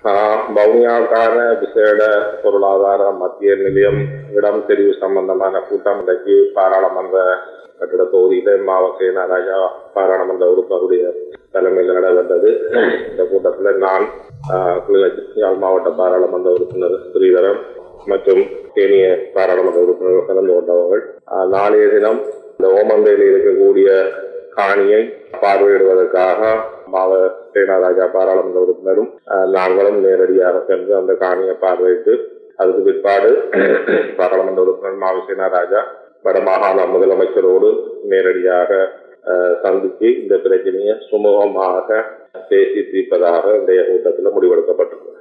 வவுனியாவுக்கான விசேட பொருளாதார மத்திய நிலையம் இடம் தெரிவு சம்பந்தமான கூட்டம் இன்றைக்கு பாராளுமன்ற கட்டிட தொகுதியில மாவ சேனாராஜா பாராளுமன்ற உறுப்பினருடைய தலைமையில் நடைபெற்றது இந்த கூட்டத்தில் நான் ஆஹ், கிளிநொச்சி யாழ் மாவட்ட பாராளுமன்ற உறுப்பினர் ஸ்ரீதரன் மற்றும் தேனிய பாராளுமன்ற உறுப்பினர்கள் கலந்து கொண்டவர்கள் ஆஹ், நாளைய தினம் இந்த ஓமந்தையில் இருக்கக்கூடிய காணியை பார்வையிடுவதற்காக மாவ சேனாராஜா பாராளுமன்ற உறுப்பினரும் ஆஹ், நாங்களும் நேரடியாக சென்று அந்த காணியை பார்வையிட்டு அதுக்கு பிற்பாடு பாராளுமன்ற உறுப்பினர் மாவ சேனாராஜா வடமாகாண முதலமைச்சரோடு நேரடியாக ஆஹ், சந்தித்து இந்த பிரச்சனையை சுமூகமாக பேசி தீர்ப்பதாக இன்றைய கூட்டத்தில் முடிவெடுக்கப்பட்டது